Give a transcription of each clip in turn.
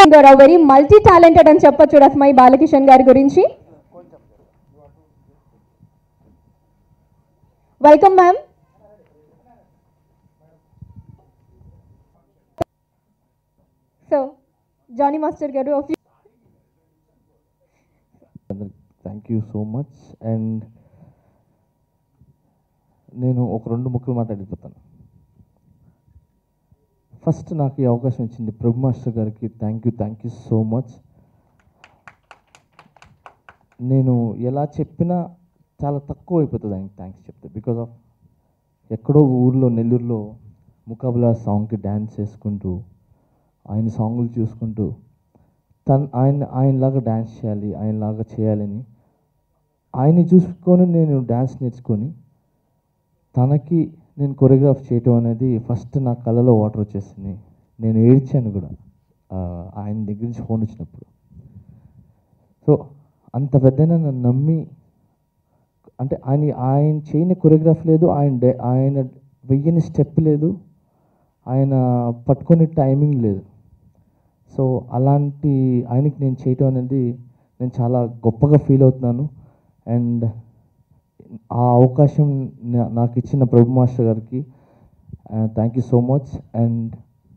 singer very multi talented అని చెప్పొచ్చు రస్మై బాలకిషన్ గారి గురించి welcome ma'am so Jani master గారు of you- thank you so much and నేను ఒక రెండు ముక్కలు మాట్లాడిపోతాను ఫస్ట్ నాకు ఈ అవకాశం ఇచ్చింది ప్రభు మాస్టర్ గారికి thank you thank you so much నేను ఎలా చెప్పినా చాలా తక్కువ అయిపోతుంది ఆయనకి థ్యాంక్స్ చెప్తే బికాజ్ ఆఫ్ ఎక్కడో ఊర్లో నెల్లూరులో ముకాబలా సాంగ్కి డ్యాన్స్ చేసుకుంటూ ఆయన సాంగులు చూసుకుంటూ తను ఆయన ఆయనలాగా డ్యాన్స్ చేయాలి ఆయనలాగా చేయాలని ఆయన్ని చూసుకొని నేను డ్యాన్స్ నేర్చుకొని తనకి నేను కొరియోగ్రాఫ్ చేయటం అనేది ఫస్ట్ నా కళ్ళలో వాటర్ వచ్చేసింది నేను ఏడ్చాను కూడా ఆ, ఆయన దగ్గర నుంచి ఫోన్ వచ్చినప్పుడు సో అంత పెద్ద నన్ను నమ్మి అంటే ఆయన ఆయన చేయని కొరియోగ్రాఫ్ లేదు ఆయన డే- ఆయన వెయ్యని స్టెప్ లేదు ఆయన పట్టుకునే టైమింగ్ లేదు సో అలాంటి ఆయనకి నేను చేయటం అనేది నేను చాలా గొప్పగా ఫీల్ అవుతున్నాను అండ్ ఆ అవకాశం నా- నాకు ఇచ్చిన ప్రభు మాస్టర్ గారికి thank you so much and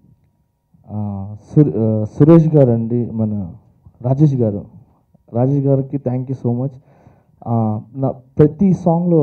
Suresh గారు అండి మన రాజేష్ గారు రాజేష్ గారికి థ్యాంక్ యూ సో మచ్ నా ప్రతి సాంగ్లో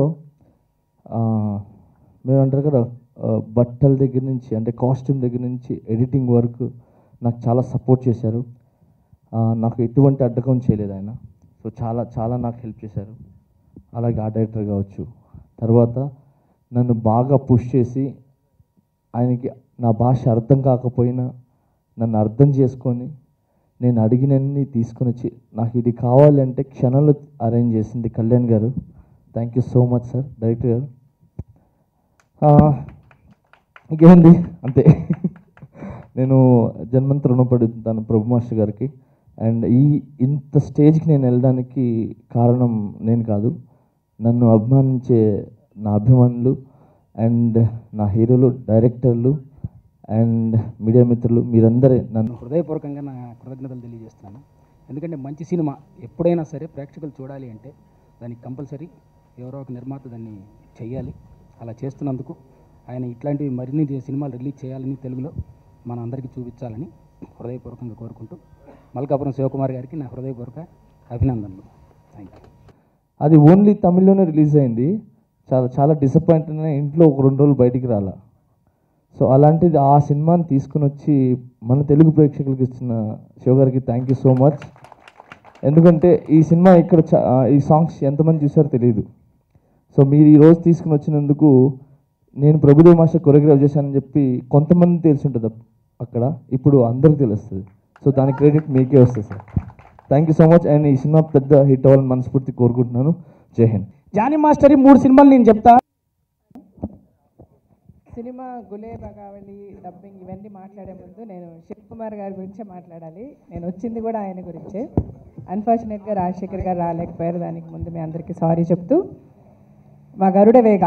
మేమంటారు కదా ఆ, బట్టల దగ్గర నుంచి అంటే కాస్ట్యూమ్ దగ్గర నుంచి ఎడిటింగ్ వరకు నాకు చాలా సపోర్ట్ చేశారు ఆ, నాకు ఎటువంటి అడ్డకం చేయలేదు ఆయన సో చాలా చాలా నాకు హెల్ప్ చేశారు అలాగే ఆ డైరెక్టర్ కావచ్చు తర్వాత నన్ను బాగా పుష్ చేసి ఆయనకి నా భాష అర్థం కాకపోయినా నన్ను అర్థం చేసుకొని నేను అడిగినన్ని తీసుకొని వచ్చి నాకు ఇది కావాలంటే క్షణంలో అరేంజ్ చేసింది కళ్యాణ్ గారు thank you so much sir director గారు ఆ, ఇంకేముంది అంతే నేను జన్మంత రుణపడుతాను ప్రభు మాస్టర్ గారికి అండ్ ఈ ఇంత స్టేజ్కి నేను వెళ్ళడానికి కారణం నేను కాదు నన్ను అభిమానించే నా అభిమానులు అండ్ నా హీరోలు డైరెక్టర్లు అండ్ మీడియా మిత్రులు మీరందరే నన్ను హృదయపూర్వకంగా నా కృతజ్ఞతలు తెలియజేస్తున్నాను ఎందుకంటే మంచి సినిమా ఎప్పుడైనా సరే ప్రేక్షకులు చూడాలి అంటే దానికి కంపల్సరీ ఎవరో ఒక నిర్మాత దాన్ని చెయ్యాలి అలా చేస్తున్నందుకు ఆయన ఇట్లాంటివి మరిన్ని సినిమాలు రిలీజ్ చేయాలని తెలుగులో మన అందరికీ చూపించాలని హృదయపూర్వకంగా కోరుకుంటూ మల్కాపురం శివకుమార్ గారికి నా హృదయపూర్వక అభినందనలు థ్యాంక్ యూ అది ఓన్లీ తమిళ్లోనే రిలీజ్ అయింది చాలా చాలా డిసప్పాయింట్ ఇంట్లో ఒక రెండు రోజులు బయటికి రాలా సో అలాంటిది ఆ సినిమాని తీసుకుని వచ్చి మన తెలుగు ప్రేక్షకులకు ఇచ్చిన శివ గారికి థ్యాంక్ యూ సో మచ్ ఎందుకంటే ఈ సినిమా ఇక్కడ చా- ఆ, ఈ సాంగ్స్ ఎంతమంది చూసారో తెలియదు సో మీరు ఈ రోజు తీసుకుని వచ్చినందుకు నేను ప్రభుదేవ్ మాస్టర్ కొరియోగ్రాఫ్ చేశానని చెప్పి కొంతమంది తెలిసి ఉంటుంది అక్కడ ఇప్పుడు అందరికి తెలుస్తుంది సో దాని క్రెడిట్ మీకే వస్తుంది sir thank you so much and ఈ సినిమా పెద్ద హిట్ అవ్వాలని మనస్ఫూర్తి కోరుకుంటున్నాను జై హింద్ జానీ మాస్టర్ ఈ మూడు సినిమాలు నేను చెప్తా సినిమా గులే బగావళి డబ్బింగ్ ఇవన్నీ మాట్లాడే ముందు నేను శివ్ కుమార్ గారి గురించే మాట్లాడాలి నేను వచ్చింది కూడా ఆయన గురించే అన్ఫార్చునేట్గా రాజశేఖర్ గారు రాలేకపోయారు దానికి ముందు మీ అందరికీ సారీ చెప్తూ మా గరుడ వేగ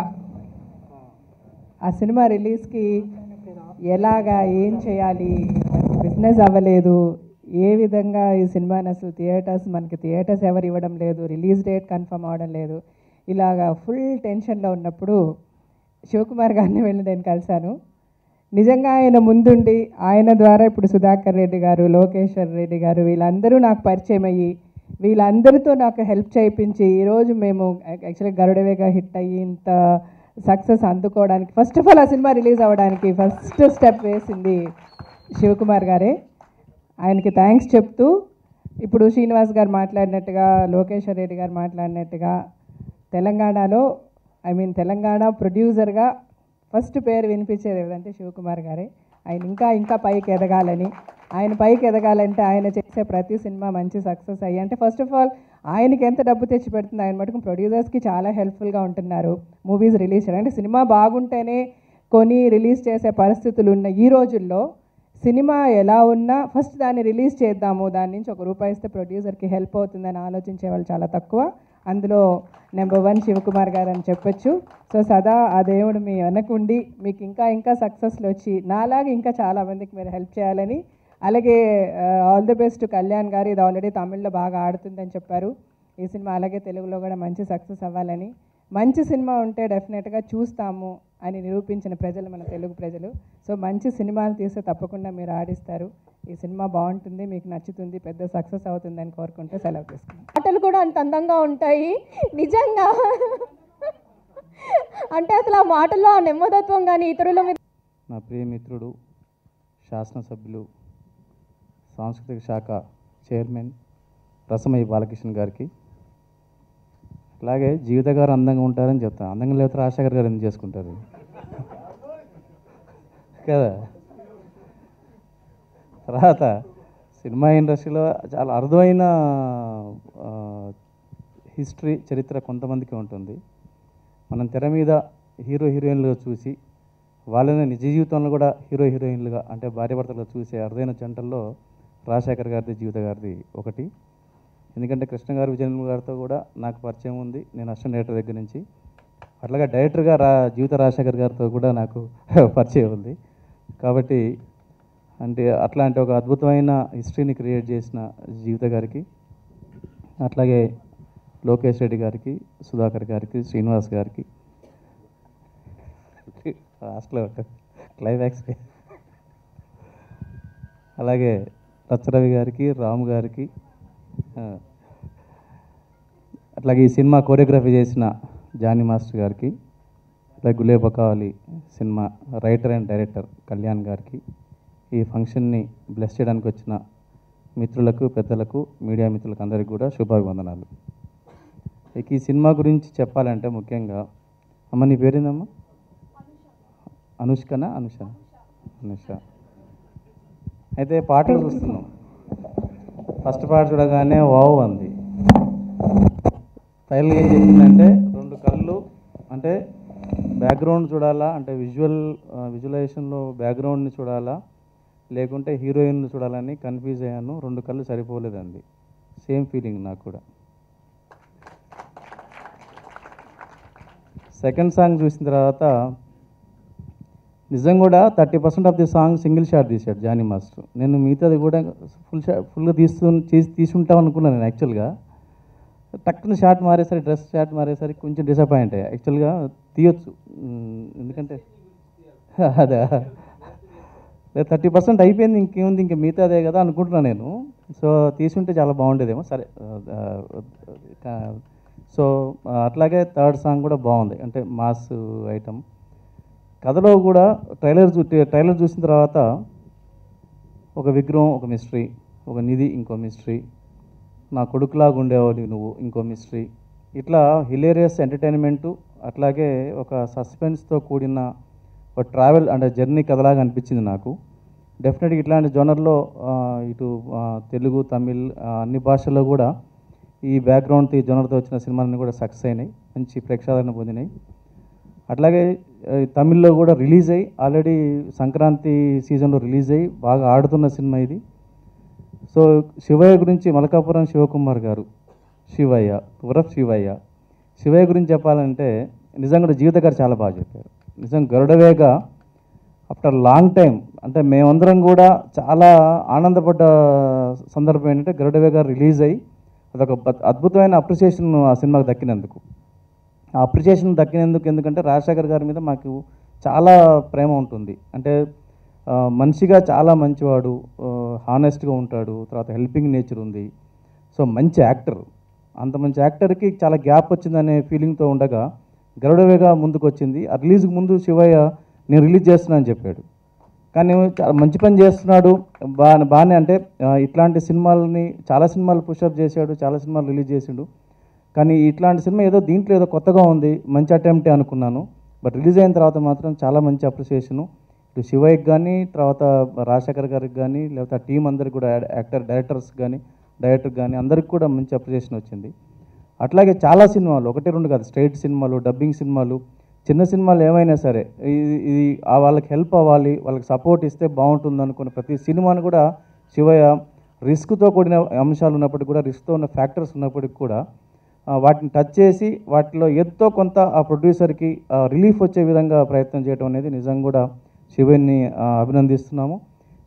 ఆ సినిమా రిలీజ్కి ఎలాగా ఏం చేయాలి మనకి బిజినెస్ అవ్వలేదు ఏ విధంగా ఈ సినిమాని అసలు థియేటర్స్ మనకి థియేటర్స్ ఎవరు ఇవ్వడం లేదు రిలీజ్ డేట్ కన్ఫర్మ్ అవడం లేదు ఇలాగా ఫుల్ టెన్షన్లో ఉన్నప్పుడు శివకుమార్ గారిని వెళ్ళి నేను కలిశాను నిజంగా ఆయన ముందుండి ఆయన ద్వారా ఇప్పుడు సుధాకర్ రెడ్డి గారు లోకేశ్వర్ రెడ్డి గారు వీళ్ళందరూ నాకు పరిచయం అయ్యి వీళ్ళందరితో నాకు హెల్ప్ చేయించి ఈరోజు మేము యాక్చువల్లీ గరుడవేగా హిట్ అయ్యి ఇంత సక్సెస్ అందుకోవడానికి ఫస్ట్ ఆఫ్ ఆల్ ఆ సినిమా రిలీజ్ అవ్వడానికి ఫస్ట్ స్టెప్ వేసింది శివకుమార్ గారే ఆయనకి థ్యాంక్స్ చెప్తూ ఇప్పుడు శ్రీనివాస్ గారు మాట్లాడినట్టుగా లోకేశ్వర్ రెడ్డి గారు మాట్లాడినట్టుగా తెలంగాణలో ఐ మీన్ తెలంగాణ ప్రొడ్యూసర్గా ఫస్ట్ పేరు వినిపించేది ఏదంటే శివకుమార్ గారే ఆయన ఇంకా ఇంకా పైకి ఎదగాలని ఆయన పైకి ఎదగాలంటే ఆయన చేసే ప్రతి సినిమా మంచి సక్సెస్ అయ్యి అంటే ఫస్ట్ ఆఫ్ ఆల్ ఆయనకి ఎంత డబ్బు తెచ్చి పెడుతుంది ఆయన మటుకు ప్రొడ్యూసర్స్కి చాలా హెల్ప్ఫుల్గా ఉంటున్నారు మూవీస్ రిలీజ్ చేయడం అంటే సినిమా బాగుంటేనే కొని రిలీజ్ చేసే పరిస్థితులు ఉన్న ఈ రోజుల్లో సినిమా ఎలా ఉన్నా ఫస్ట్ దాన్ని రిలీజ్ చేద్దాము దాని నుంచి ఒక రూపాయి ఇస్తే ప్రొడ్యూసర్కి హెల్ప్ అవుతుందని ఆలోచించే వాళ్ళు చాలా తక్కువ అందులో నెంబర్ వన్ శివకుమార్ గారు అని చెప్పొచ్చు సో సదా ఆ దేవుడు మీ వెనకుండి మీకు ఇంకా ఇంకా సక్సెస్లు వచ్చి నాలాగా ఇంకా చాలామందికి మీరు హెల్ప్ చేయాలని అలాగే ఆల్ ది బెస్ట్ కళ్యాణ్ గారు ఇది ఆల్రెడీ తమిళ్లో బాగా ఆడుతుందని చెప్పారు ఈ సినిమా అలాగే తెలుగులో కూడా మంచి సక్సెస్ అవ్వాలని మంచి సినిమా ఉంటే డెఫినెట్గా చూస్తాము అని నిరూపించిన ప్రజలు మన తెలుగు ప్రజలు సో మంచి సినిమాలు తీస్తే తప్పకుండా మీరు ఆడిస్తారు ఈ సినిమా బాగుంటుంది మీకు నచ్చుతుంది పెద్ద సక్సెస్ అవుతుందని కోరుకుంటూ సెలవు తీసుకున్నాను మాటలు కూడా అంత అందంగా ఉంటాయి నిజంగా అంటే అసలు ఆ మాటల్లో ఆ నెమ్మదత్వం కానీ ఇతరుల మీద నా ప్రియమిత్రుడు శాసనసభ్యులు సాంస్కృతిక శాఖ చైర్మన్ రసమయ్య బాలకృష్ణ గారికి అలాగే జీవిత గారు అందంగా ఉంటారని చెప్తాను అందంగా లేకపోతే రాజశేఖర్ గారు ఎందుకు చేసుకుంటారు కదా తర్వాత సినిమా ఇండస్ట్రీలో చాలా అరుదైన హిస్టరీ చరిత్ర కొంతమందికి ఉంటుంది మనం తెర మీద హీరో హీరోయిన్లుగా చూసి వాళ్ళని నిజ జీవితంలో కూడా హీరో హీరోయిన్లుగా అంటే భార్యాభర్తలుగా చూసే అరుదైన జంటల్లో రాజశేఖర్ గారిది జీవిత గారిది ఒకటి ఎందుకంటే కృష్ణ గారు విజయనిర్మల్ గారితో కూడా నాకు పరిచయం ఉంది నేను అసిస్టెంట్ డైరెక్టర్ దగ్గర నుంచి అట్లాగే డైరెక్టర్గా రా జీవిత రాజశేఖర్ గారితో కూడా నాకు పరిచయం ఉంది కాబట్టి అంటే అట్లాంటి ఒక అద్భుతమైన హిస్టరీని క్రియేట్ చేసిన జీవిత గారికి అట్లాగే లోకేష్ రెడ్డి గారికి సుధాకర్ గారికి శ్రీనివాస్ గారికి లాస్ట్లో క్లైమాక్స్ అలాగే రచ్చరవి గారికి రాము గారికి ఆ, అట్లాగే ఈ సినిమా కోరియోగ్రఫీ చేసిన జానీ మాస్టర్ గారికి అలాగే Gulebakavali cinema writer and director Kalyan గారికి ఈ ఫంక్షన్ని బ్లెస్ చేయడానికి వచ్చిన మిత్రులకు పెద్దలకు మీడియా మిత్రులకు అందరికీ కూడా శుభాభివందనాలు ఇక ఈ సినిమా గురించి చెప్పాలంటే ముఖ్యంగా అమ్మ నీ పేరేందమ్మా అనుష్కనా అనుష అనుష అయితే పాటలు చూస్తున్నాం ఫస్ట్ పాట చూడగానే వావ్ అంది ఫైనల్గా ఏం చెప్పిందంటే రెండు కళ్ళు అంటే బ్యాక్గ్రౌండ్ చూడాలా అంటే విజువల్ విజువలైజేషన్లో బ్యాక్గ్రౌండ్ని చూడాలా లేకుంటే హీరోయిన్ చూడాలని కన్ఫ్యూజ్ అయ్యాను రెండు కళ్ళు సరిపోలేదండి సేమ్ ఫీలింగ్ నాకు కూడా సెకండ్ సాంగ్ చూసిన తర్వాత నిజం కూడా thirty percent of the song single shot తీశాడు జానీ మాస్టర్ నేను మిగతాది కూడా ఫుల్ షాట్ ఫుల్గా తీస్తూ చేసి తీసుంటాం అనుకున్నాను నేను యాక్చువల్గా టక్కున షాట్ మారేసరికి డ్రెస్ షాట్ మారేసరికి కొంచెం డిసప్పాయింట్ అయ్యా యాక్చువల్గా తీయొచ్చు ఉమ్, ఎందుకంటే అదే లేదు థర్టీ పర్సెంట్ అయిపోయింది ఇంకేముంది ఇంకా మిగతాదే కదా అనుకుంటున్నాను నేను సో తీసుంటే చాలా బాగుండేదేమో సరే ఆ, సో ఆ, అట్లాగే థర్డ్ సాంగ్ కూడా బాగుంది అంటే మాస్ ఐటమ్ కథలో కూడా ట్రైలర్ చూ ట్రైలర్ చూసిన తర్వాత ఒక విగ్రహం ఒక మిస్టరీ ఒక నిధి ఇంకో మిస్టరీ నా కొడుకులాగా ఉండేవాడు నువ్వు ఇంకో మిస్టరీ ఇట్లా హిలేరియస్ ఎంటర్టైన్మెంటు అట్లాగే ఒక సస్పెన్స్తో కూడిన ఒక ట్రావెల్ అంటే జర్నీ కథలాగా అనిపించింది నాకు డెఫినెట్గా ఇట్లాంటి జోనర్లో ఆ, ఇటు ఆ, తెలుగు తమిళ్ ఆ, అన్ని భాషల్లో కూడా ఈ బ్యాక్గ్రౌండ్ ఈ జోనర్తో వచ్చిన సినిమాలన్నీ కూడా సక్సెస్ అయినాయి మంచి ప్రేక్షాదరణ పొందినాయి అట్లాగే ఆ, తమిళ్లో కూడా రిలీజ్ అయ్యి ఆల్రెడీ సంక్రాంతి సీజన్లో రిలీజ్ అయ్యి బాగా ఆడుతున్న సినిమా ఇది సో శివయ్య గురించి మలకాపురం శివకుమార్ గారు శివయ్య ఉరఫ్ శివయ్య శివయ్య గురించి చెప్పాలంటే నిజంగా కూడా జీవిత గారు చాలా బాగా చెప్పారు నిజం గరుడవేగ ఆఫ్టర్ లాంగ్ టైం అంటే మేమందరం కూడా చాలా ఆనందపడ్డ సందర్భం ఏంటంటే గరుడవేగ రిలీజ్ అయ్యి అదొక బ- అద్భుతమైన అప్రిసియేషన్ ఆ సినిమాకు దక్కినందుకు ఆ అప్రిసియేషన్ దక్కినందుకు ఎందుకంటే రాజశేఖర్ గారి మీద మాకు చాలా ప్రేమ ఉంటుంది అంటే ఆ, మనిషిగా చాలా మంచివాడు హానెస్ట్గా ఉంటాడు తర్వాత హెల్పింగ్ నేచర్ ఉంది సో మంచి యాక్టర్ అంత మంచి యాక్టర్కి చాలా గ్యాప్ వచ్చిందనే ఫీలింగ్తో ఉండగా గరుడవేగా ముందుకు వచ్చింది ఆ రిలీజ్కి ముందు శివయ్య నేను రిలీజ్ చేస్తున్నానని చెప్పాడు కానీ చాలా మంచి పని చేస్తున్నాడు బాగా బాగానే అంటే ఆ, ఇట్లాంటి సినిమాలని చాలా సినిమాలు పుషప్ చేశాడు చాలా సినిమాలు రిలీజ్ చేసిండు కానీ ఇట్లాంటి సినిమా ఏదో దీంట్లో ఏదో కొత్తగా ఉంది మంచి అటెంప్టే అనుకున్నాను బట్ రిలీజ్ అయిన తర్వాత మాత్రం చాలా మంచి అప్రిసియేషను ఇటు శివయ్యకి కానీ తర్వాత రాజశేఖర్ గారికి కానీ లేకపోతే ఆ టీం అందరికి కూడా యాక్టర్ డైరెక్టర్స్ కానీ డైరెక్టర్ కానీ అందరికి కూడా మంచి అప్రిసియేషన్ వచ్చింది అట్లాగే చాలా సినిమాలు ఒకటి రెండు కాదు స్ట్రైట్ సినిమాలు డబ్బింగ్ సినిమాలు చిన్న సినిమాలు ఏమైనా సరే ఇది ఇది ఆ వాళ్ళకి హెల్ప్ అవ్వాలి వాళ్ళకి సపోర్ట్ ఇస్తే బాగుంటుంది అనుకున్న ప్రతి సినిమాను కూడా శివయ్య రిస్క్తో కూడిన అంశాలు ఉన్నప్పటికీ కూడా రిస్క్తో ఉన్న ఫ్యాక్టర్స్ ఉన్నప్పటికీ కూడా ఆ, వాటిని టచ్ చేసి వాటిలో ఎంతో కొంత ఆ ప్రొడ్యూసర్కి రిలీఫ్ వచ్చే విధంగా ప్రయత్నం చేయడం అనేది నిజంగా కూడా శివయ్యని ఆ, అభినందిస్తున్నాము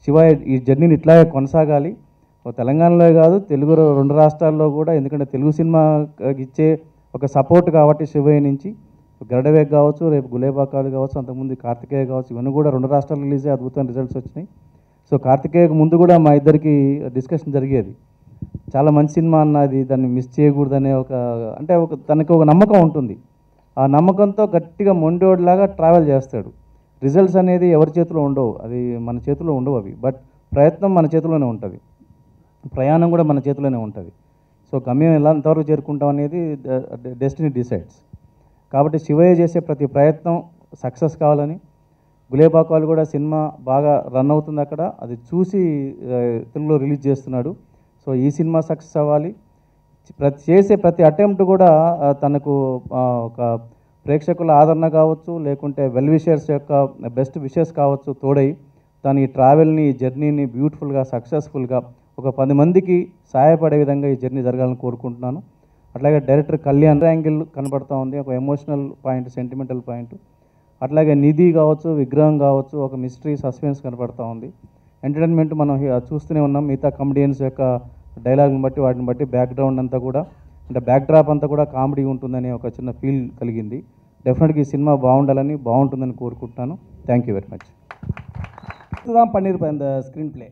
శివ ఈ జర్నీని ఇట్లాగే కొనసాగాలి ఓ తెలంగాణలో కాదు తెలుగు ర- రెండు రాష్ట్రాల్లో కూడా ఎందుకంటే తెలుగు సినిమా ఇచ్చే ఒక సపోర్ట్ కాబట్టి శివయ్య నుంచి గరడవేగ్ కావచ్చు రేపు గులేబాకాలు కావచ్చు అంతకుముందు కార్తికేయ కావచ్చు ఇవన్నీ కూడా రెండు రాష్ట్రాలు రిలీజ్ అయ్యి అద్భుతమైన రిజల్ట్స్ వచ్చినాయి సో కార్తికేయకు ముందు కూడా మా ఇద్దరికి డిస్కషన్ జరిగేది చాలా మంచి సినిమా అన్నది దాన్ని మిస్ చేయకూడదనే ఒక అంటే ఒక తనకి ఒక నమ్మకం ఉంటుంది ఆ నమ్మకంతో గట్టిగా మొండోడిలాగా ట్రావెల్ చేస్తాడు రిజల్ట్స్ అనేది ఎవరి చేతిలో ఉండవు అది మన చేతిలో ఉండవు అవి బట్ ప్రయత్నం మన చేతిలోనే ఉంటుంది ప్రయాణం కూడా మన చేతిలోనే ఉంటుంది సో గమ్యం ఎలా ఎంతవరకు చేరుకుంటాం అనేది డెస్టినీ డిసైడ్స్ కాబట్టి శివయ్య చేసే ప్రతి ప్రయత్నం సక్సెస్ కావాలని గులేబాకాలు కూడా సినిమా బాగా రన్ అవుతుంది అక్కడ అది చూసి ఆ, తెలుగులో రిలీజ్ చేస్తున్నాడు సో ఈ సినిమా సక్సెస్ అవ్వాలి ప్రతి చేసే ప్రతి అటెంప్ట్ కూడా ఆ, తనకు ఆ, ఒక ప్రేక్షకుల ఆదరణ కావచ్చు లేకుంటే వెల్ విషర్స్ యొక్క బెస్ట్ విషెస్ కావచ్చు తోడై తను ఈ ట్రావెల్ని ఈ జర్నీని బ్యూటిఫుల్గా సక్సెస్ఫుల్గా ఒక పది మందికి సహాయపడే విధంగా ఈ జర్నీ జరగాలని కోరుకుంటున్నాను అట్లాగే డైరెక్టర్ కళ్యాణ్ యాంగిల్ కనబడతా ఉంది ఒక ఎమోషనల్ పాయింట్ సెంటిమెంటల్ పాయింట్ అట్లాగే నిధి కావచ్చు విగ్రహం కావచ్చు ఒక మిస్టరీ సస్పెన్స్ కనపడతా ఉంది ఎంటర్టైన్మెంట్ మనం హి- చూస్తూనే ఉన్నాం మిగతా కమెడియన్స్ యొక్క డైలాగ్ని బట్టి వాటిని బట్టి బ్యాక్గ్రౌండ్ అంతా కూడా అంటే బ్యాక్ డ్రాప్ అంతా కూడా కామెడీ ఉంటుందని ఒక చిన్న ఫీల్ కలిగింది డెఫినెట్గా ఈ సినిమా బాగుండాలని బాగుంటుందని కోరుకుంటున్నాను థ్యాంక్ యూ వెరీ మచ్ தான் பண்ணியிருப்பேன் இந்த ஸ்க்ரீன் ப்ளே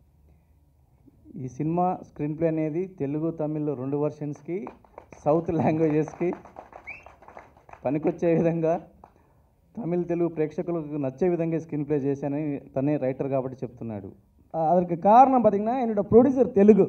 ఈ సినిమా స్క్రీన్ ప్లే అనేది తెలుగు తమిళ్ రెండు వర్షన్స్కి సౌత్ లాంగ్వేజెస్కి పనికొచ్చే విధంగా తమిళ్ తెలుగు ప్రేక్షకులకు నచ్చే విధంగా స్క్రీన్ ప్లే చేశానని తనే రైటర్ కాబట్టి చెప్తున్నాడు அதற்கு காரணம் பார்த்தீங்கன்னா என்னோட ப்ரொடியூசர் தெலுங்கு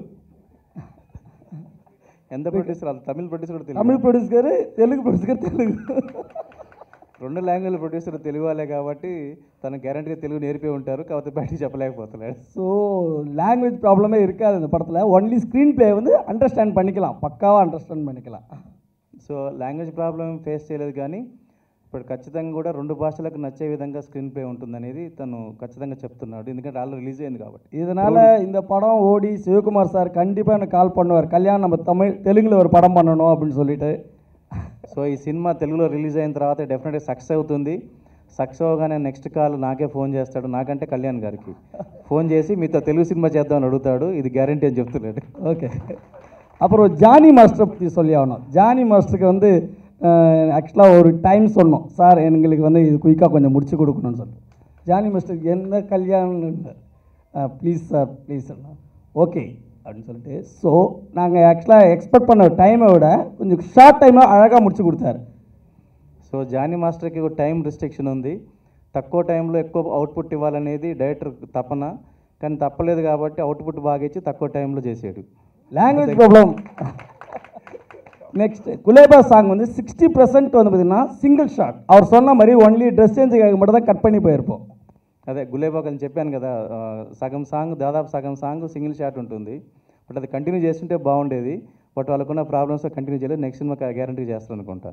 ఎంత ప్రొడ్యూసర్ అది తమిళ్ ప్రొడ్యూసర్ కూడా తెలుగు தமிழ் ப்ரொடியூசர் தெலுங்கு ப்ரொடியூசர் தெலுங்கு రెండు లాంగ్వేజ్ ప్రొడ్యూసర్ తెలుగు వాళ్ళే కాబట్టి తన గ్యారంటీగా తెలుగు నేర్పే ఉంటారు కాకపోతే బయటికి చెప్పలేకపోతున్నాడు ஸோ லாங்குவேஜ் ப்ராப்ளமே இருக்காது இந்த படத்தில் ஒன்லி ஸ்க்ரீன் ப்ளே வந்து அண்டர்ஸ்டாண்ட் பண்ணிக்கலாம் பக்காவாக அண்டர்ஸ்டாண்ட் பண்ணிக்கலாம் సో లాంగ్వేజ్ ప్రాబ్లం ఫేస్ చేయలేదు కానీ ఇప్పుడు ఖచ్చితంగా కూడా రెండు భాషలకు నచ్చే విధంగా స్క్రీన్ ప్లే ఉంటుందనేది తను ఖచ్చితంగా చెప్తున్నాడు ఎందుకంటే ఆల్రెడీ రిలీజ్ అయింది కాబట్టి இதனால் இந்த படம் ஓடி சிவகுமார் சார் கண்டிப்பாக எனக்கு கால் பண்ணுவார் கல்யாணம் நம்ம தமிழ் தெலுங்கில் ஒரு படம் பண்ணணும் அப்படின்னு சொல்லிட்டு సో ఈ సినిమా తెలుగులో రిలీజ్ అయిన తర్వాత డెఫినెట్గా సక్సెస్ అవుతుంది సక్సెస్ అవగానే నెక్స్ట్ కాల్ నాకే ఫోన్ చేస్తాడు నాకంటే కళ్యాణ్ గారికి ఫోన్ చేసి మీతో తెలుగు సినిమా చేద్దామని అడుగుతాడు ఇది గ్యారంటీ అని చెప్తున్నాడు ஓகே அப்புறம் ஜானி மாஸ்டர் பற்றி சொல்லி ஆகணும் ஜானி மாஸ்டருக்கு வந்து ஆக்சுவலாக ஒரு டைம் சொன்னோம் சார் எங்களுக்கு வந்து இது குயிக்காக கொஞ்சம் முடிச்சு கொடுக்கணும்னு சொல்லிட்டு ஜானி மாஸ்டருக்கு எந்த கல்யாணம் please sir please sir okay அப்படின்னு சொல்லிட்டு ஸோ நாங்கள் ஆக்சுவலாக எக்ஸ்பெக்ட் பண்ண டைமை விட கொஞ்சம் ஷார்ட் டைமாக அழகாக முடிச்சு கொடுத்தாரு సో జానీ మాస్టర్కి ఒక టైం రిస్ట్రిక్షన్ ఉంది తక్కువ టైంలో ఎక్కువ అవుట్పుట్ ఇవ్వాలనేది డైరెక్టర్ తపన కానీ తప్పలేదు కాబట్టి అవుట్పుట్ బాగా ఇచ్చి తక్కువ టైంలో చేసాడు language problem next Gulebaa song வந்து சிக்ஸ்டி பர்சன்ட் வந்து பார்த்தீங்கன்னா சிங்கிள் ஷாட் அவர் சொன்ன மாதிரி ஒன்லி ட்ரெஸ் சேஞ்சுக்காக மட்டும் தான் கட் பண்ணி போயிருப்போம் అదే గులేబాక్ అని చెప్పాను కదా ఆ, సగం సాంగ్ దాదాపు సగం సాంగ్ సింగిల్ షాట్ ఉంటుంది బట్ అది కంటిన్యూ చేస్తుంటే బాగుండేది బట్ వాళ్ళకున్న ప్రాబ్లమ్స్ కంటిన్యూ చేయలేదు నెక్స్ట్ సినిమా గ్యారంటీ చేస్తారు అనుకుంటా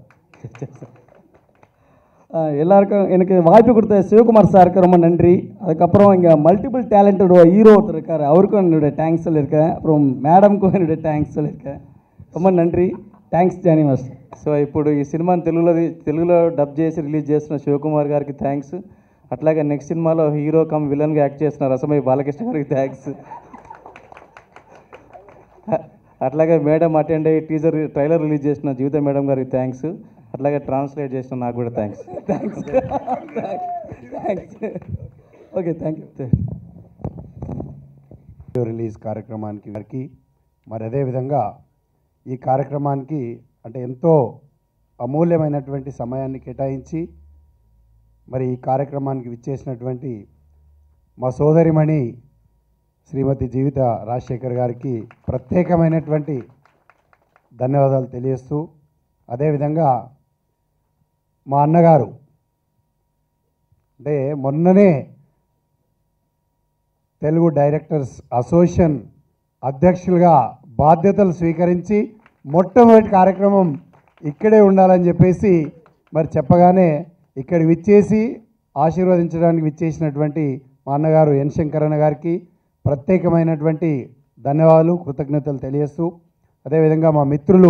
அஹ் எல்லாருக்கும் எனக்கு வாய்ப்பு கொடுத்த சிவகுமார் சாருக்கு ரொம்ப நன்றி அதுக்கப்புறம் இங்கே மல்டிபிள் டேலண்டட் ஹீரோ ஒருத்தர் இருக்கார் அவருக்கும் என்னுடைய தேங்க்ஸ் சொல்லியிருக்கேன் அப்புறம் மேடம்க்கும் என்னுடைய தேங்க்ஸ் சொல்லியிருக்கேன் ரொம்ப நன்றி தேங்க்ஸ் ஜானி மாஸ்டர் సో ఇప్పుడు ఈ సినిమాని తెలుగులో తెలుగులో డబ్ చేసి రిలీజ్ చేస్తున్న శివకుమార్ గారికి థ్యాంక్స్ అట్లాగే నెక్స్ట్ సినిమాలో హీరో కమ్ విలన్గా యాక్ట్ చేస్తున్న రసమయ్య బాలకృష్ణ గారికి థ్యాంక్స్ అట్లాగే మేడం అటెండ్ అయ్యి టీజర్ ట్రైలర్ రిలీజ్ చేసిన జీవిత మేడం గారికి థ్యాంక్స్ అట్లాగే ట్రాన్స్లేట్ చేసిన నాకు కూడా thanks thanks thanks okay thank you video release కార్యక్రమానికి వారికి మరి అదేవిధంగా ఈ కార్యక్రమానికి అంటే ఎంతో అమూల్యమైనటువంటి సమయాన్ని కేటాయించి మరి ఈ కార్యక్రమానికి విచ్చేసినటువంటి మా సోదరిమణి శ్రీమతి జీవిత రాజశేఖర్ గారికి ప్రత్యేకమైనటువంటి ధన్యవాదాలు తెలియజేస్తూ అదేవిధంగా మా అన్నగారు అంటే మొన్ననే తెలుగు డైరెక్టర్స్ అసోసియేషన్ అధ్యక్షులుగా బాధ్యతలు స్వీకరించి మొట్టమొదటి కార్యక్రమం ఇక్కడే ఉండాలని చెప్పేసి మరి చెప్పగానే ఇక్కడ విచ్చేసి ఆశీర్వదించడానికి విచ్చేసినటువంటి మా అన్నగారు ఎన్ శంకరన్న గారికి ప్రత్యేకమైనటువంటి ధన్యవాదాలు కృతజ్ఞతలు తెలియజేస్తూ అదేవిధంగా మా మిత్రులు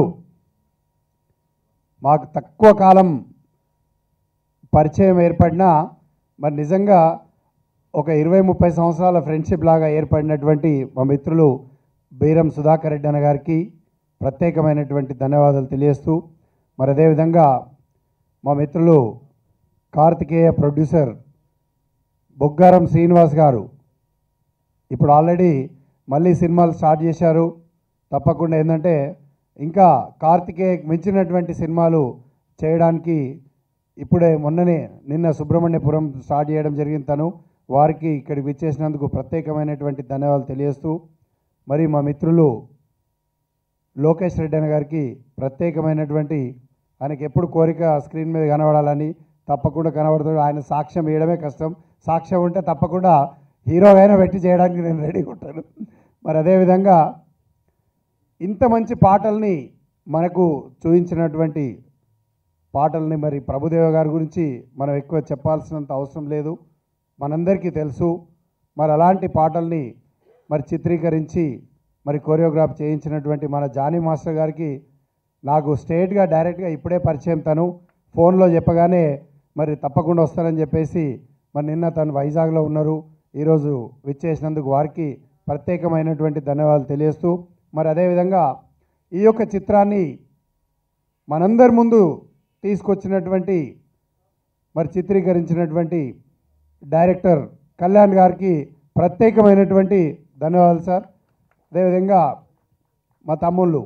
మాకు తక్కువ కాలం పరిచయం ఏర్పడినా మరి నిజంగా ఒక ఇరవై ముప్పై సంవత్సరాల ఫ్రెండ్షిప్ లాగా ఏర్పడినటువంటి మా మిత్రులు బీరం సుధాకర్ రెడ్డి అన్న గారికి ప్రత్యేకమైనటువంటి ధన్యవాదాలు తెలియజేస్తూ మరి అదేవిధంగా మా మిత్రులు కార్తికేయ ప్రొడ్యూసర్ బొగ్గారం శ్రీనివాస్ గారు ఇప్పుడు ఆల్రెడీ మళ్ళీ సినిమాలు స్టార్ట్ చేశారు తప్పకుండా ఏంటంటే ఇంకా కార్తికేయ మించినటువంటి సినిమాలు చేయడానికి ఇప్పుడే మొన్ననే నిన్న సుబ్రహ్మణ్యపురం స్టార్ట్ చేయడం జరిగింది తను వారికి ఇక్కడికి విచ్చేసినందుకు ప్రత్యేకమైనటువంటి ధన్యవాదాలు తెలియజేస్తూ మరి మా మిత్రులు లోకేష్ రెడ్డి అన్న గారికి ప్రత్యేకమైనటువంటి ఆయనకి ఎప్పుడు కోరిక స్క్రీన్ మీద కనబడాలని తప్పకుండా కనబడుతుంది ఆయన సాక్ష్యం వేయడమే కష్టం సాక్ష్యం ఉంటే తప్పకుండా హీరోగా అయినా పెట్టి చేయడానికి నేను రెడీగా ఉంటాను మరి అదేవిధంగా ఇంత మంచి పాటల్ని మనకు చూపించినటువంటి పాటల్ని మరి ప్రభుదేవ గారి గురించి మనం ఎక్కువ చెప్పాల్సినంత అవసరం లేదు మనందరికీ తెలుసు మరి అలాంటి పాటల్ని మరి చిత్రీకరించి మరి కొరియోగ్రాఫ్ చేయించినటువంటి మన జానీ మాస్టర్ గారికి నాకు స్ట్రేట్గా డైరెక్ట్గా ఇప్పుడే పరిచయం తను ఫోన్లో చెప్పగానే మరి తప్పకుండా వస్తానని చెప్పేసి మరి నిన్న తను వైజాగ్లో ఉన్నారు ఈరోజు విచ్చేసినందుకు వారికి ప్రత్యేకమైనటువంటి ధన్యవాదాలు తెలియజేస్తూ మరి అదేవిధంగా ఈ యొక్క చిత్రాన్ని మనందరి ముందు తీసుకొచ్చినటువంటి మరి చిత్రీకరించినటువంటి డైరెక్టర్ కళ్యాణ్ గారికి ప్రత్యేకమైనటువంటి ధన్యవాదాలు సార్ అదేవిధంగా మా తమ్ముళ్ళు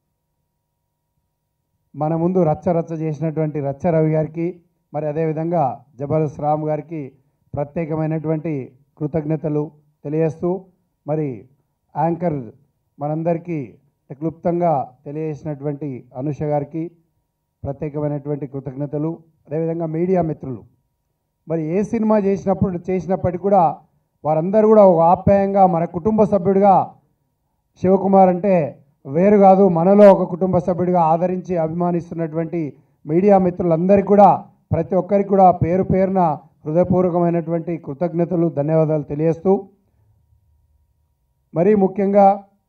మన ముందు రచ్చ రచ్చ చేసినటువంటి రచ్చ రవి గారికి మరి అదేవిధంగా జబర్దస్త్ రామ్ గారికి ప్రత్యేకమైనటువంటి కృతజ్ఞతలు తెలియజేస్తూ మరి యాంకర్ మనందరికీ క్లుప్తంగా తెలియజేసినటువంటి అనుష గారికి ప్రత్యేకమైనటువంటి కృతజ్ఞతలు అదేవిధంగా మీడియా మిత్రులు మరి ఏ సినిమా చేసినప్పుడు చేసినప్పటికీ కూడా వారందరూ కూడా ఒక ఆప్యాయంగా మన కుటుంబ సభ్యుడిగా శివకుమార్ అంటే వేరు కాదు మనలో ఒక కుటుంబ సభ్యుడిగా ఆదరించి అభిమానిస్తున్నటువంటి మీడియా మిత్రులందరికీ కూడా ప్రతి ఒక్కరికి కూడా పేరు పేరున హృదయపూర్వకమైనటువంటి కృతజ్ఞతలు ధన్యవాదాలు తెలియజేస్తూ మరీ ముఖ్యంగా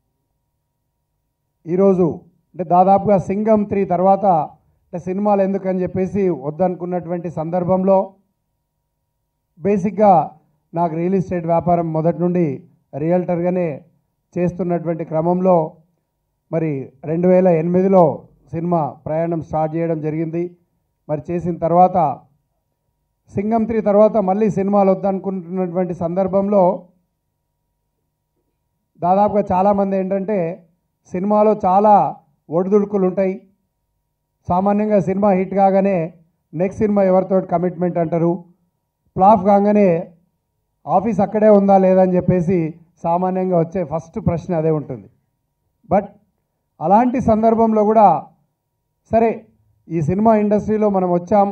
ఈరోజు అంటే దాదాపుగా సింగం త్రీ తర్వాత అంటే సినిమాలు ఎందుకని చెప్పేసి వద్దనుకున్నటువంటి సందర్భంలో బేసిక్గా నాకు రియల్ ఎస్టేట్ వ్యాపారం మొదటి నుండి రియల్టర్గానే చేస్తున్నటువంటి క్రమంలో మరి రెండు వేల ఎనిమిదిలో సినిమా ప్రయాణం స్టార్ట్ చేయడం జరిగింది మరి చేసిన తర్వాత సింగం త్రీ తర్వాత మళ్ళీ సినిమాలు వద్దనుకుంటున్నటువంటి సందర్భంలో దాదాపుగా చాలామంది ఏంటంటే సినిమాలో చాలా ఒడిదుడుకులు ఉంటాయి సామాన్యంగా సినిమా హిట్ కాగానే నెక్స్ట్ సినిమా ఎవరితో కమిట్మెంట్ అంటారు ఫ్లాప్ కాగానే ఆఫీస్ అక్కడే ఉందా లేదా అని చెప్పేసి సామాన్యంగా వచ్చే ఫస్ట్ ప్రశ్న అదే ఉంటుంది బట్ అలాంటి సందర్భంలో కూడా సరే ఈ సినిమా ఇండస్ట్రీలో మనం వచ్చాం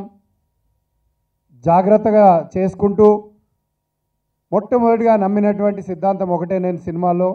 జాగ్రత్తగా చేసుకుంటూ మొట్టమొదటిగా నమ్మినటువంటి సిద్ధాంతం ఒకటే నేను సినిమాలో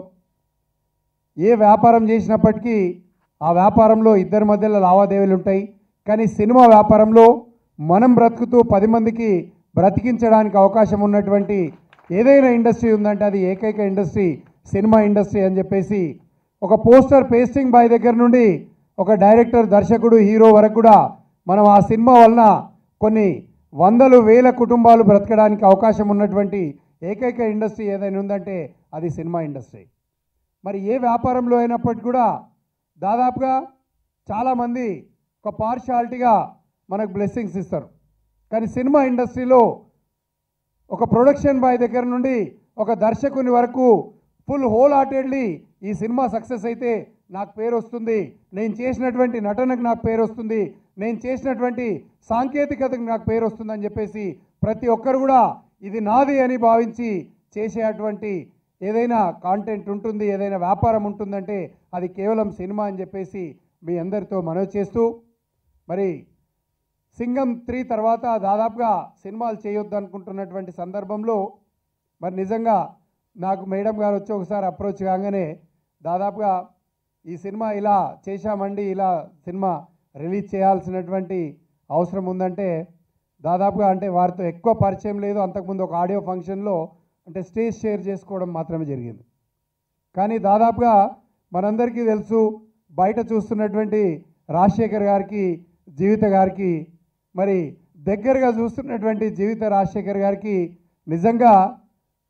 ఏ వ్యాపారం చేసినప్పటికీ ఆ వ్యాపారంలో ఇద్దరి మధ్యలో లావాదేవీలు ఉంటాయి కానీ సినిమా వ్యాపారంలో మనం బ్రతుకుతూ పది మందికి బ్రతికించడానికి అవకాశం ఉన్నటువంటి ఏదైనా ఇండస్ట్రీ ఉందంటే అది ఏకైక ఇండస్ట్రీ సినిమా ఇండస్ట్రీ అని చెప్పేసి ఒక పోస్టర్ పేస్టింగ్ బాయ్ దగ్గర నుండి ఒక డైరెక్టర్ దర్శకుడు హీరో వరకు కూడా మనం ఆ సినిమా వలన కొన్ని వందలు వేల కుటుంబాలు బ్రతకడానికి అవకాశం ఉన్నటువంటి ఏకైక ఇండస్ట్రీ ఏదైనా ఉందంటే అది సినిమా ఇండస్ట్రీ మరి ఏ వ్యాపారంలో అయినప్పటికీ కూడా దాదాపుగా చాలామంది ఒక పార్షాలిటీగా మనకు బ్లెస్సింగ్స్ ఇస్తారు కానీ సినిమా ఇండస్ట్రీలో ఒక ప్రొడక్షన్ బాయ్ దగ్గర నుండి ఒక దర్శకుని వరకు ఫుల్ హోల్ హార్టెడ్లీ ఈ సినిమా సక్సెస్ అయితే నాకు పేరు వస్తుంది నేను చేసినటువంటి నటనకు నాకు పేరు వస్తుంది నేను చేసినటువంటి సాంకేతికతకు నాకు పేరు వస్తుందని చెప్పేసి ప్రతి ఒక్కరు కూడా ఇది నాది అని భావించి చేసేటువంటి ఏదైనా కాంటెంట్ ఉంటుంది ఏదైనా వ్యాపారం ఉంటుందంటే అది కేవలం సినిమా అని చెప్పేసి మీ అందరితో మనవి చేస్తూ మరి సింగం త్రీ తర్వాత దాదాపుగా సినిమాలు చేయొద్దు అనుకుంటున్నటువంటి సందర్భంలో మరి నిజంగా నాకు మేడం గారు వచ్చి ఒకసారి అప్రోచ్ కాగానే దాదాపుగా ఈ సినిమా ఇలా చేశామండి ఇలా సినిమా రిలీజ్ చేయాల్సినటువంటి అవసరం ఉందంటే దాదాపుగా అంటే వారితో ఎక్కువ పరిచయం లేదు అంతకుముందు ఒక ఆడియో ఫంక్షన్లో అంటే స్టేజ్ షేర్ చేసుకోవడం మాత్రమే జరిగింది కానీ దాదాపుగా మనందరికీ తెలుసు బయట చూస్తున్నటువంటి రాజశేఖర్ గారికి జీవిత గారికి మరి దగ్గరగా చూస్తున్నటువంటి జీవిత రాజశేఖర్ గారికి నిజంగా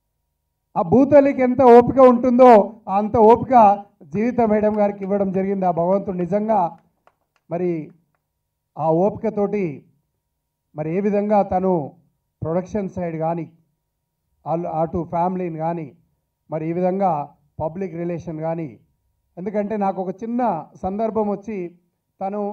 ఆ భూతలికి ఎంత ఓపిక ఉంటుందో అంత ఓపిక జీవిత మేడం గారికి ఇవ్వడం జరిగింది ఆ భగవంతుడు నిజంగా మరి ఆ ఓపికతోటి మరి ఏ విధంగా తను ప్రొడక్షన్ సైడ్ కానీ అటు ఫ్యామిలీని కానీ మరి ఈ విధంగా పబ్లిక్ రిలేషన్ కానీ ఎందుకంటే నాకు ఒక చిన్న సందర్భం వచ్చి తను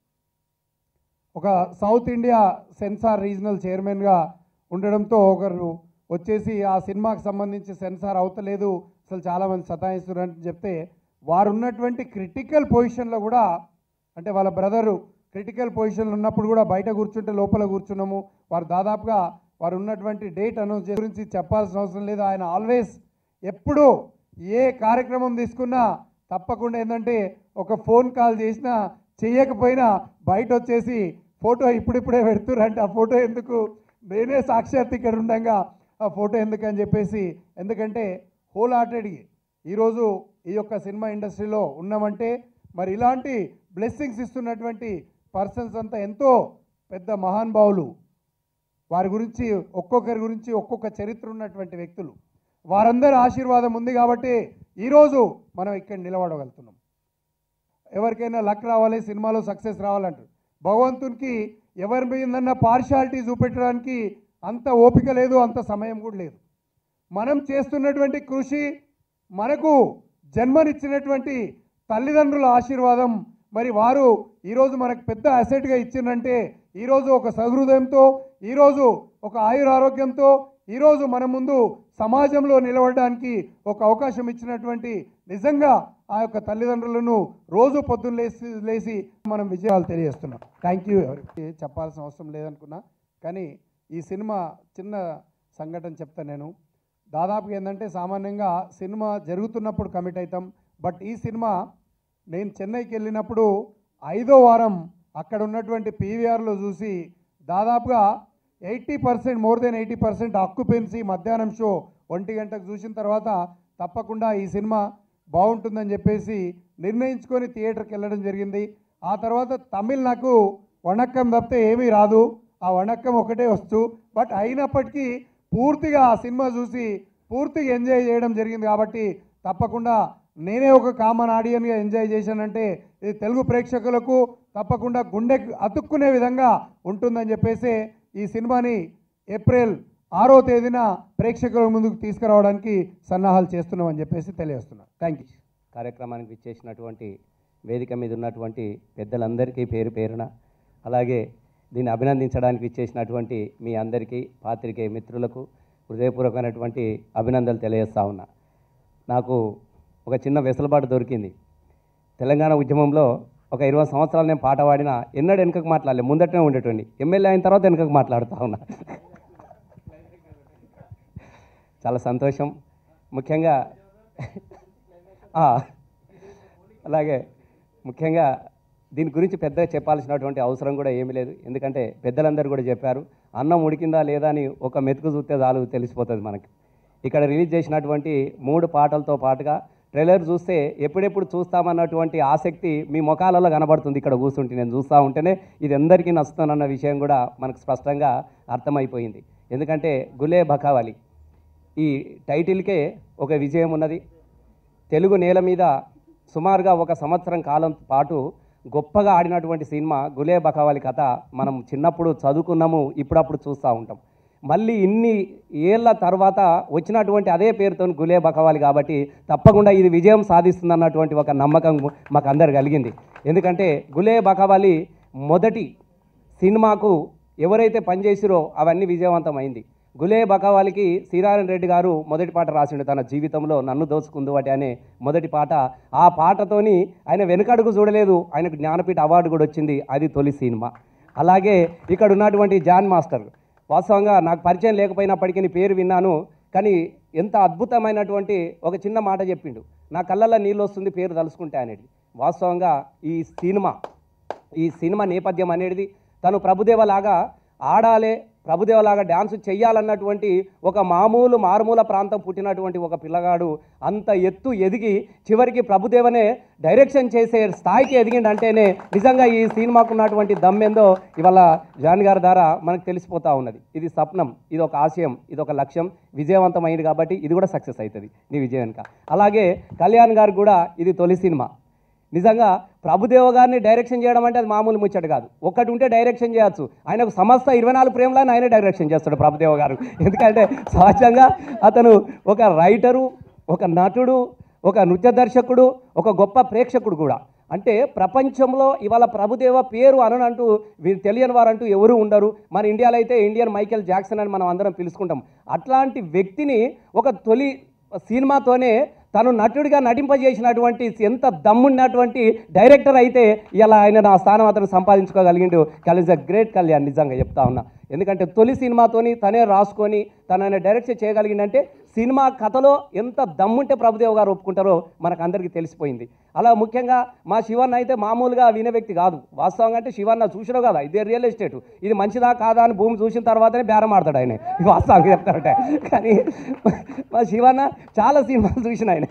ఒక సౌత్ ఇండియా సెన్సార్ రీజనల్ చైర్మన్గా ఉండడంతో ఒకరు వచ్చేసి ఆ సినిమాకి సంబంధించి సెన్సార్ అవుతలేదు అసలు చాలామంది సతాయిస్తున్నారని చెప్తే వారు ఉన్నటువంటి క్రిటికల్ పొజిషన్లో కూడా అంటే వాళ్ళ బ్రదరు క్రిటికల్ పొజిషన్లో ఉన్నప్పుడు కూడా బయట కూర్చుంటే లోపల కూర్చున్నాము వారు దాదాపుగా వారు ఉన్నటువంటి డేట్ అనౌన్స్ చేసే గురించి చెప్పాల్సిన అవసరం లేదు ఆయన ఆల్వేస్ ఎప్పుడూ ఏ కార్యక్రమం తీసుకున్నా తప్పకుండా ఏంటంటే ఒక ఫోన్ కాల్ చేసినా చేయకపోయినా బయట వచ్చేసి ఫోటో ఇప్పుడిప్పుడే పెడుతురంటే ఆ ఫోటో ఎందుకు నేనే సాక్షాత్ ఇక్కడ ఉండగా ఆ ఫోటో ఎందుకు అని చెప్పేసి ఎందుకంటే హోల్ హార్టెడ్కి ఈరోజు ఈ యొక్క సినిమా ఇండస్ట్రీలో ఉన్నామంటే మరి ఇలాంటి బ్లెస్సింగ్స్ ఇస్తున్నటువంటి పర్సన్స్ అంతా ఎంతో పెద్ద మహానుభావులు వారి గురించి ఒక్కొక్కరి గురించి ఒక్కొక్క చరిత్ర ఉన్నటువంటి వ్యక్తులు వారందరి ఆశీర్వాదం ఉంది కాబట్టి ఈరోజు మనం ఇక్కడ నిలబడగలుగుతున్నాం ఎవరికైనా లక్ రావాలి సినిమాలో సక్సెస్ రావాలంటారు భగవంతునికి ఎవరి మీదన్నా పార్షాలిటీ చూపెట్టడానికి అంత ఓపిక లేదు అంత సమయం కూడా లేదు మనం చేస్తున్నటువంటి కృషి మనకు జన్మనిచ్చినటువంటి తల్లిదండ్రుల ఆశీర్వాదం మరి వారు ఈరోజు మనకు పెద్ద అసెట్గా ఇచ్చిందంటే ఈరోజు ఒక సహృదయంతో ఈరోజు ఒక ఆయురారోగ్యంతో ఈరోజు మన ముందు సమాజంలో నిలబడడానికి ఒక అవకాశం ఇచ్చినటువంటి నిజంగా ఆ యొక్క తల్లిదండ్రులను రోజు పొద్దున్న లేసి లేచి మనం విజయాలు తెలియజేస్తున్నాం థ్యాంక్ యూ ఎవరికి చెప్పాల్సిన అవసరం లేదనుకున్నా కానీ ఈ సినిమా చిన్న సంఘటన చెప్తాను నేను దాదాపుగా ఏంటంటే సామాన్యంగా సినిమా జరుగుతున్నప్పుడు కమిట్ అవుతాం బట్ ఈ సినిమా నేను చెన్నైకి వెళ్ళినప్పుడు ఐదో వారం అక్కడ ఉన్నటువంటి పీవీఆర్లో చూసి దాదాపుగా eighty percent more than eighty percent occupancy మధ్యాహ్నం షో ఒంటి గంటకు చూసిన తర్వాత తప్పకుండా ఈ సినిమా బాగుంటుందని చెప్పేసి నిర్ణయించుకొని థియేటర్కి వెళ్ళడం జరిగింది ఆ తర్వాత తమిళ్ నాకు వణక్కం తప్పితే ఏమీ రాదు ఆ వణక్కం ఒకటే వచ్చు బట్ అయినప్పటికీ పూర్తిగా ఆ సినిమా చూసి పూర్తిగా ఎంజాయ్ చేయడం జరిగింది కాబట్టి తప్పకుండా నేనే ఒక కామన్ ఆడియన్గా ఎంజాయ్ చేశానంటే ఇది తెలుగు ప్రేక్షకులకు తప్పకుండా గుండె అతుక్కునే విధంగా ఉంటుందని చెప్పేసి ఈ సినిమాని ఏప్రిల్ ఆరో తేదీన ప్రేక్షకుల ముందుకు తీసుకురావడానికి సన్నాహాలు చేస్తున్నామని చెప్పేసి తెలియజేస్తున్నాను థ్యాంక్ యూ కార్యక్రమానికి విచ్చేసినటువంటి వేదిక మీద ఉన్నటువంటి పెద్దలందరికీ పేరు పేరున అలాగే దీన్ని అభినందించడానికి విచ్చేసినటువంటి మీ అందరికీ పాత్రికేయ మిత్రులకు హృదయపూర్వకమైనటువంటి అభినందనలు తెలియజేస్తా ఉన్నా నాకు ఒక చిన్న వెసులుబాటు దొరికింది తెలంగాణ ఉద్యమంలో ఒక ఇరవై సంవత్సరాలు నేను పాట పాడినా ఎన్నడూ వెనుకకు మాట్లాడలే ముందటనే ఉండేటండి ఎమ్మెల్యే అయిన తర్వాత వెనుకకు మాట్లాడుతూ ఉన్నా చాలా సంతోషం ముఖ్యంగా ఆ, అలాగే ముఖ్యంగా దీని గురించి పెద్దగా చెప్పాల్సినటువంటి అవసరం కూడా ఏమీ లేదు ఎందుకంటే పెద్దలందరూ కూడా చెప్పారు అన్నం ఉడికిందా లేదా అని ఒక మెతుకు చూస్తే చాలు తెలిసిపోతుంది మనకి ఇక్కడ రిలీజ్ చేసినటువంటి మూడు పాటలతో పాటుగా ట్రైలర్ చూస్తే ఎప్పుడెప్పుడు చూస్తామన్నటువంటి ఆసక్తి మీ ముఖాలలో కనబడుతుంది ఇక్కడ కూర్చుంటే నేను చూస్తూ ఉంటేనే ఇది అందరికీ నచ్చుతానన్న విషయం కూడా మనకు స్పష్టంగా అర్థమైపోయింది ఎందుకంటే గులే బకావాలి ఈ టైటిల్కే ఒక విజయం ఉన్నది తెలుగు నేల మీద సుమారుగా ఒక సంవత్సరం కాలం పాటు గొప్పగా ఆడినటువంటి సినిమా గులే బకావాలి కథ మనం చిన్నప్పుడు చదువుకున్నాము ఇప్పుడప్పుడు చూస్తూ ఉంటాం మళ్ళీ ఇన్ని ఏళ్ళ తర్వాత వచ్చినటువంటి అదే పేరుతో గులే బకవాలి కాబట్టి తప్పకుండా ఇది విజయం సాధిస్తుంది అన్నటువంటి ఒక నమ్మకం మాకు అందరు కలిగింది ఎందుకంటే గులే బకవాలి మొదటి సినిమాకు ఎవరైతే పనిచేసిరో అవన్నీ విజయవంతమైంది గులే బకావాలికి శ్రీనారాయణ రెడ్డి గారు మొదటి పాట రాసిండు తన జీవితంలో నన్ను దోచుకుందు వాటి అనే మొదటి పాట ఆ పాటతోని ఆయన వెనుకడుగు చూడలేదు ఆయనకు జ్ఞానపీఠ అవార్డు కూడా వచ్చింది అది తొలి సినిమా అలాగే ఇక్కడ ఉన్నటువంటి జాన్ మాస్టర్ వాస్తవంగా నాకు పరిచయం లేకపోయినప్పటికీ నీ పేరు విన్నాను కానీ ఎంత అద్భుతమైనటువంటి ఒక చిన్న మాట చెప్పిండు నా కళ్ళల్లో నీళ్ళు వస్తుంది పేరు తలుసుకుంటే అనేది వాస్తవంగా ఈ సినిమా ఈ సినిమా నేపథ్యం అనేది తను ప్రభుదేవలాగా ఆడాలే ప్రభుదేవలాగా డ్యాన్స్ చెయ్యాలన్నటువంటి ఒక మామూలు మారుమూల ప్రాంతం పుట్టినటువంటి ఒక పిల్లగాడు అంత ఎత్తు ఎదిగి చివరికి ప్రభుదేవనే డైరెక్షన్ చేసే స్థాయికి ఎదిగిండంటేనే నిజంగా ఈ సినిమాకు ఉన్నటువంటి దమ్మేందో ఇవాళ జాన్ గారి ద్వారా మనకు తెలిసిపోతా ఉన్నది ఇది స్వప్నం ఇది ఒక ఆశయం ఇది ఒక లక్ష్యం విజయవంతమైంది కాబట్టి ఇది కూడా సక్సెస్ అవుతుంది నీ విజయానిక అలాగే కళ్యాణ్ గారు కూడా ఇది తొలి సినిమా నిజంగా ప్రభుదేవ గారిని డైరెక్షన్ చేయడం అంటే అది మామూలు ముచ్చట కాదు ఒక్కటి ఉంటే డైరెక్షన్ చేయొచ్చు ఆయనకు సమస్త ఇరవై నాలుగు ప్రేమలను ఆయనే డైరెక్షన్ చేస్తాడు ప్రభుదేవ గారు ఎందుకంటే సహజంగా అతను ఒక రైటరు ఒక నటుడు ఒక నృత్య దర్శకుడు ఒక గొప్ప ప్రేక్షకుడు కూడా అంటే ప్రపంచంలో ఇవాళ ప్రభుదేవ పేరు అననంటూ వీరు తెలియని వారంటూ ఎవరు ఉండరు మన ఇండియాలో అయితే ఇండియన్ మైకేల్ జాక్సన్ అని మనం అందరం పిలుచుకుంటాం అట్లాంటి వ్యక్తిని ఒక తొలి సినిమాతోనే తను నటుడిగా నటింపజేసినటువంటి ఎంత దమ్మున్నటువంటి డైరెక్టర్ అయితే ఇలా ఆయన నా స్థానం అతను సంపాదించుకోగలిగిండు కలీజ్ అ గ్రేట్ కళ్యాణ్ నిజంగా చెప్తా ఉన్నా ఎందుకంటే తొలి సినిమాతోని తనే రాసుకొని తనని డైరెక్ట్ చేయగలిగిందంటే సినిమా కథలో ఎంత దమ్ముంటే ప్రభుదేవ్ గారు ఒప్పుకుంటారో మనకు అందరికీ తెలిసిపోయింది అలా ముఖ్యంగా మా శివన్న అయితే మామూలుగా వినే వ్యక్తి కాదు వాస్తవంగా అంటే శివన్న చూసినావు కదా ఇదే రియల్ ఎస్టేట్ ఇది మంచిదా కాదా అని భూమి చూసిన తర్వాతనే బేరం ఆడతాడు ఆయన ఇది వాస్తవంగా చెప్తారట కానీ మా శివన్న చాలా సినిమాలు చూసిన ఆయన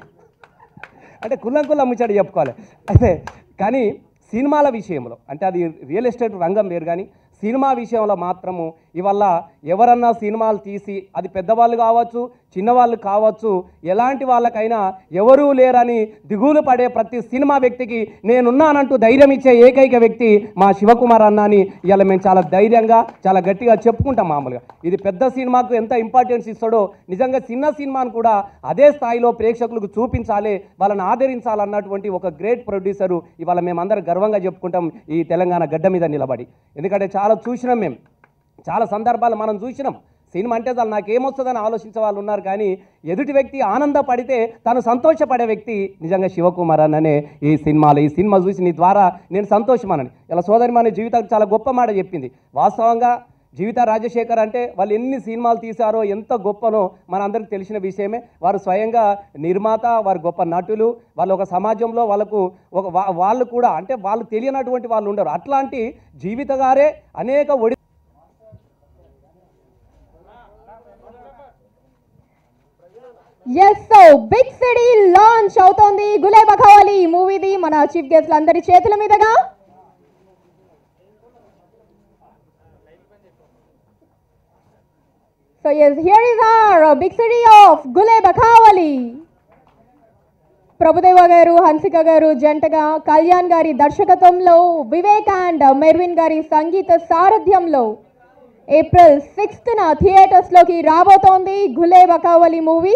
అంటే కుల్లం కుల్లం ముచ్చట చెప్పుకోవాలి అయితే కానీ సినిమాల విషయంలో అంటే అది రియల్ ఎస్టేట్ రంగం వేరు కానీ సినిమా విషయంలో మాత్రము ఇవల్ల ఎవరన్నా సినిమాలు తీసి అది పెద్దవాళ్ళు కావచ్చు చిన్నవాళ్ళు కావచ్చు ఎలాంటి వాళ్ళకైనా ఎవరూ లేరని దిగులు పడే ప్రతి సినిమా వ్యక్తికి నేనున్నానంటూ ధైర్యం ఇచ్చే ఏకైక వ్యక్తి మా శివకుమార్ అన్న అని ఇవాళ మేము చాలా ధైర్యంగా చాలా గట్టిగా చెప్పుకుంటాం మామూలుగా ఇది పెద్ద సినిమాకు ఎంత ఇంపార్టెన్స్ ఇస్తాడో నిజంగా చిన్న సినిమాను కూడా అదే స్థాయిలో ప్రేక్షకులకు చూపించాలి వాళ్ళని ఆదరించాలన్నటువంటి ఒక గ్రేట్ ప్రొడ్యూసరు ఇవాళ మేమందరం గర్వంగా చెప్పుకుంటాం ఈ తెలంగాణ గడ్డ మీద నిలబడి ఎందుకంటే చాలా చూసినాం మేము చాలా సందర్భాలు మనం చూసినాం సినిమా అంటే చాలు నాకేమొస్తుందని ఆలోచించే వాళ్ళు ఉన్నారు కానీ ఎదుటి వ్యక్తి ఆనందపడితే తను సంతోషపడే వ్యక్తి నిజంగా శివకుమార్ అన్ననే ఈ సినిమాలో ఈ సినిమా చూసి నీ ద్వారా నేను సంతోషమనని ఇలా సోదరి మన జీవితానికి చాలా గొప్ప మాట చెప్పింది వాస్తవంగా జీవిత రాజశేఖర్ అంటే వాళ్ళు ఎన్ని సినిమాలు తీశారో ఎంత గొప్పనో మనందరికీ తెలిసిన విషయమే వారు స్వయంగా నిర్మాత వారు గొప్ప నటులు వాళ్ళు ఒక సమాజంలో వాళ్ళకు ఒక వా- వాళ్ళు కూడా అంటే వాళ్ళు తెలియనటువంటి వాళ్ళు ఉండరు అట్లాంటి జీవిత గారే అనేక ఒడి yes so big city launch అవుతోంది గులేబ కావాలి ఈ మూవీది మన చీఫ్ గెస్ట్లు అందరి చేతుల మీదుగా so yes here is our big city of Gulebakavali Prabhudeva గారు హన్సిక గారు జంటగా కళ్యాణ్ గారి దర్శకత్వంలో వివేక్ అండ్ మెర్విన్ గారి సంగీత సారథ్యంలో ఏప్రిల్ సిక్స్త్న థియేటర్స్లోకి రాబోతోంది గులే బకావలి మూవీ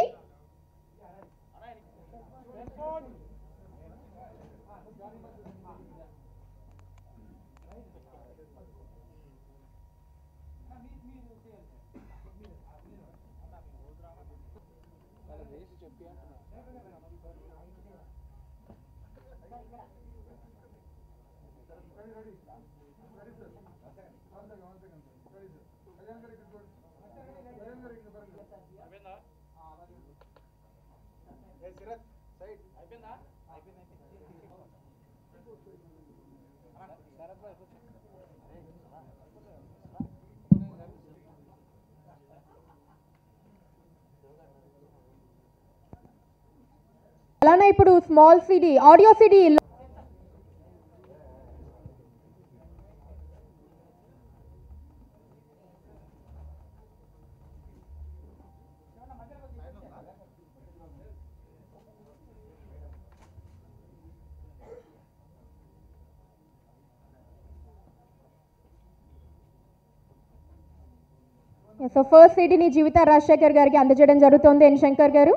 అలానే ఇప్పుడు small city audio city so first సిటీని జీవిత రాజశేఖర్ గారికి అందజేయడం జరుగుతోంది ఎన్ శంకర్ గారు